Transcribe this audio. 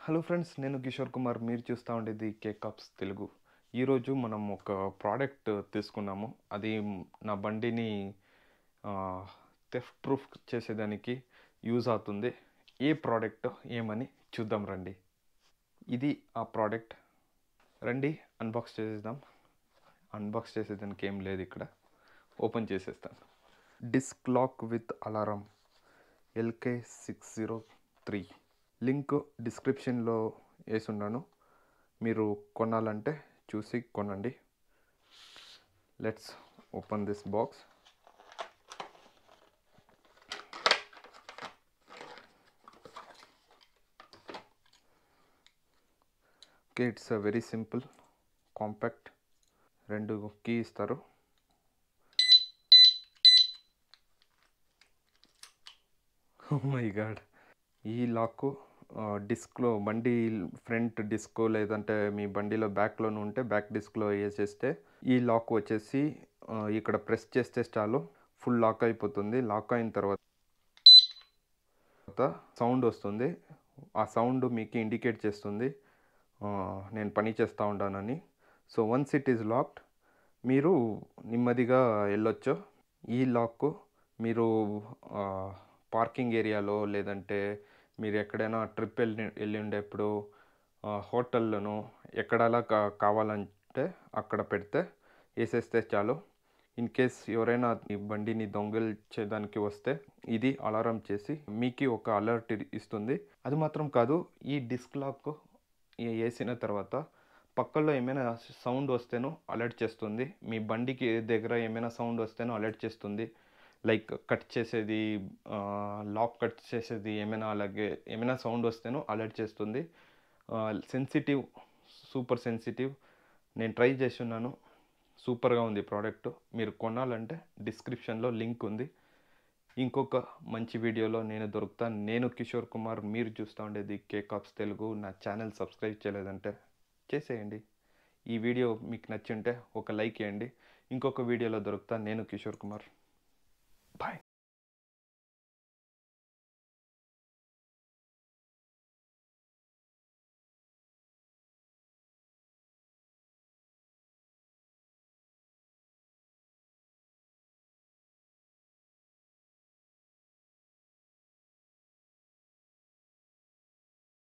hello friends నేను కిషోర్ కుమార్ మీరు చూస్తూ ఉండేది కేక్ కప్స్ తెలుగు ఈరోజు మనం ఒక ప్రోడక్ట్ తీసుకున్నాము అది నా బండిని థెఫ్ట్ ప్రూఫ్ చేసేదానికి యూజ్ అవుతుంది ఏ ప్రోడక్ట్ ఏమని చూద్దాం రండి ఇది ఆ ప్రోడక్ట్ రండి అన్బాక్స్ చేసేద్దాం అన్బాక్స్ చేసేదానికి ఏం లేదు ఇక్కడ ఓపెన్ చేసేస్తాను disc lock with alarm LK six zero three link డిస్క్రిప్షన్లో వేసున్నాను మీరు కొనాలంటే చూసి కొనండి let's open this box okay it's a very simple compact రెండు కీ ఇస్తారు మై గాడ్ ఈ లాక్ డిస్క్లో బండి ఫ్రంట్ డిస్క్ లేదంటే మీ బండిలో బ్యాక్లోనే ఉంటే బ్యాక్ డిస్క్లో వేసేస్తే ఈ లాక్ వచ్చేసి ఆ, ఇక్కడ ప్రెస్ చేస్తే చాలు ఫుల్ లాక్ అయిపోతుంది లాక్ అయిన తర్వాత సౌండ్ వస్తుంది ఆ సౌండ్ మీకు ఇండికేట్ చేస్తుంది ఆ, నేను పని చేస్తూ ఉంటానని so once it is locked మీరు నెమ్మదిగా వెళ్ళొచ్చు ఈ లాక్ మీరు పార్కింగ్ ఏరియాలో లేదంటే మీరు ఎక్కడైనా ట్రిప్ వెళ్ళి వెళ్ళి ఉండేప్పుడు ఆ, హోటల్లోనూ ఎక్కడలా కా కావాలంటే అక్కడ పెడితే వేసేస్తే చాలు ఇన్ కేస్ ఎవరైనా ఈ బండిని దొంగలించేదానికి వస్తే ఇది అలారం చేసి మీకు ఒక అలర్ట్ ఇస్తుంది అది మాత్రం కాదు ఈ డిస్క్ లాక్ వేసిన తర్వాత పక్కల్లో ఏమైనా సౌండ్ వస్తేనో అలర్ట్ చేస్తుంది మీ బండికి దగ్గర ఏమైనా సౌండ్ వస్తేనో అలర్ట్ చేస్తుంది లైక్ కట్ చేసేది లాక్ కట్ చేసేది ఏమైనా అలాగే ఏమైనా సౌండ్ వస్తేనో అలర్ట్ చేస్తుంది సెన్సిటివ్ సూపర్ సెన్సిటివ్ నేను ట్రై చేసి ఉన్నాను సూపర్గా ఉంది ప్రోడక్ట్ మీరు కొనాలంటే డిస్క్రిప్షన్లో లింక్ ఉంది ఇంకొక మంచి వీడియోలో నేను దొరుకుతాను నేను కిషోర్ కుమార్ మీరు చూస్తూ ఉండేది కేక్ ఆప్స్ తెలుగు నా ఛానల్ సబ్స్క్రైబ్ చేయలేదంటే చేసేయండి ఈ వీడియో మీకు నచ్చింటే ఒక లైక్ ఇవ్వండి ఇంకొక వీడియోలో దొరుకుతాను నేను కిషోర్ కుమార్